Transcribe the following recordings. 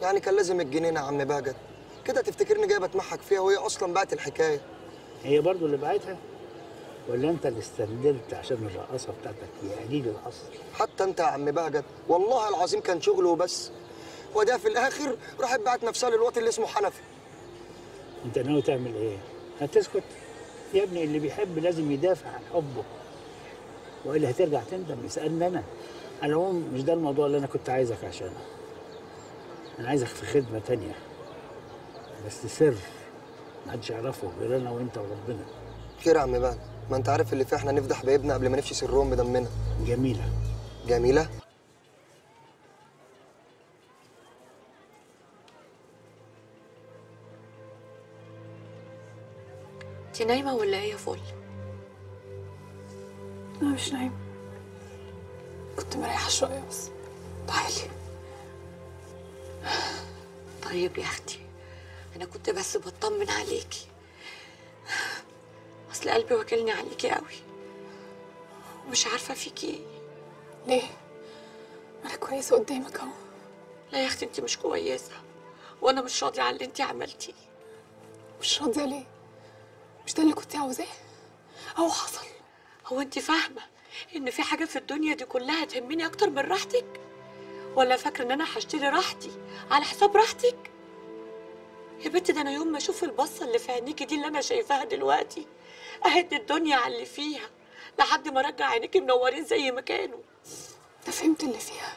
يعني كان لازم الجنينه يا عم بهجت كده تفتكرني جاي بتمحك فيها وهي اصلا بعت الحكايه هي برضو اللي بعتها ولا انت اللي استندلت عشان الرقاصه بتاعتك هي قليل الاصل حتى انت يا عم بهجت والله العظيم كان شغل وبس وده في الاخر راحت بعت نفسها للواد اللي اسمه حنفي انت ناوي تعمل ايه هتسكت يا ابني اللي بيحب لازم يدافع عن حبه والا هترجع تندم يسالني انا على العموم مش ده الموضوع اللي انا كنت عايزك عشانه انا عايزك في خدمه تانية بس سر محدش يعرفه غير انا وانت وربنا خير يا عم بهجت ما انت عارف اللي فيه احنا نفضح بابنا قبل ما نفشي سرهم بدمنا جميله جميله انت نايمه ولا ايه يا فل أنا مش نايمة كنت مريحة شوية بس تعالي طيب يا اختي انا كنت بس بطمن عليكي اصل قلبي واكلني عليكي قوي ومش عارفه فيكي ايه ليه؟ أنا كويسة قدامك أهو لا يا اختي انت مش كويسه وانا مش راضيه على اللي انت عملتيه مش راضية ليه؟ مش ده اللي كنت عاوزاه؟ أهو حصل هو انت فاهمه ان في حاجه في الدنيا دي كلها تهمني اكتر من راحتك ولا فاكره ان انا هشتري راحتي على حساب راحتك يا بنتي ده انا يوم ما اشوف البصه اللي في عينيكي دي اللي انا شايفاها دلوقتي اهد الدنيا على اللي فيها لحد ما ارجع عينيكي منورين زي ما كانوا أنا فهمت اللي فيها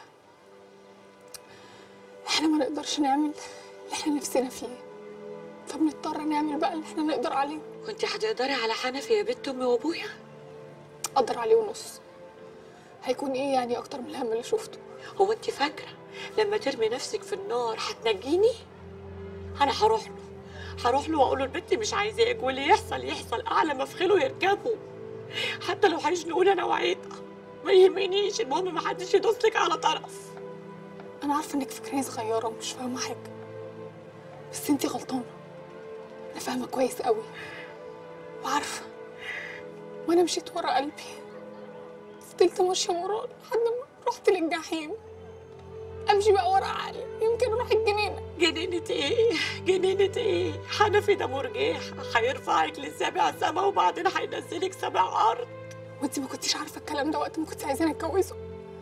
إحنا ما نقدرش نعمل اللي إحنا نفسنا فيه فبنضطر نعمل بقى اللي إحنا نقدر عليه كنت هتقدري على حنفي يا بنت امي وابويا أقدر عليه ونص هيكون إيه يعني أكتر من الهم اللي شفته هو انت فاكره لما ترمي نفسك في النار هتنجيني انا هروح له هروح له واقول له البنت مش عايزاك واللي يحصل يحصل اعلى ما في خيله يركبه حتى لو هيشنقوني انا وعيطه ما يهمنيش المهم ما حدش يدوس لك على طرف أنا عارفة إنك فكرية صغيرة ومش فاهمة حاجة بس أنتي غلطانة أنا فاهمة كويس قوي وعارفة وأنا مشيت ورا قلبي فضلت ماشية وراه لحد ما رحت للجحيم أمشي بقى ورا عقلي يمكن أروح الجنينة جنينة ايه جنينة ايه حنفي ده مرجيح هيرفعك للسابع سما وبعدين هينزلك سابع ارض وأنتي ما كنتيش عارفة الكلام ده وقت ما كنت عايزاني أتجوزه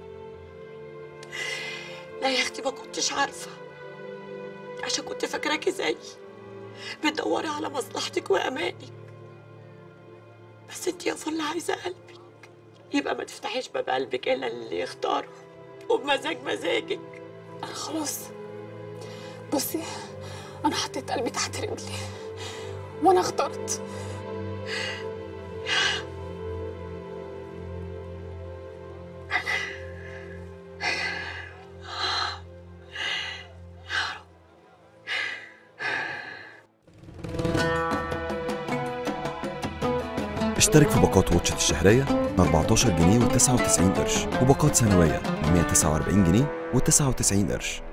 لا يا اختي ما كنتش عارفه عشان كنت فاكراكي زيي بتدوري على مصلحتك وامانك بس انت يا فل عايزه قلبك يبقى ما تفتحيش باب قلبك الا اللي يختاره وبمزاج مزاجك أنا خلاص بصي أنا حطيت قلبي تحت رجلي وأنا اخترت اشترك في باقات واتشت الشهرية ب 14 جنيه و99 قرش وباقات سنوية ب 149 جنيه و99 قرش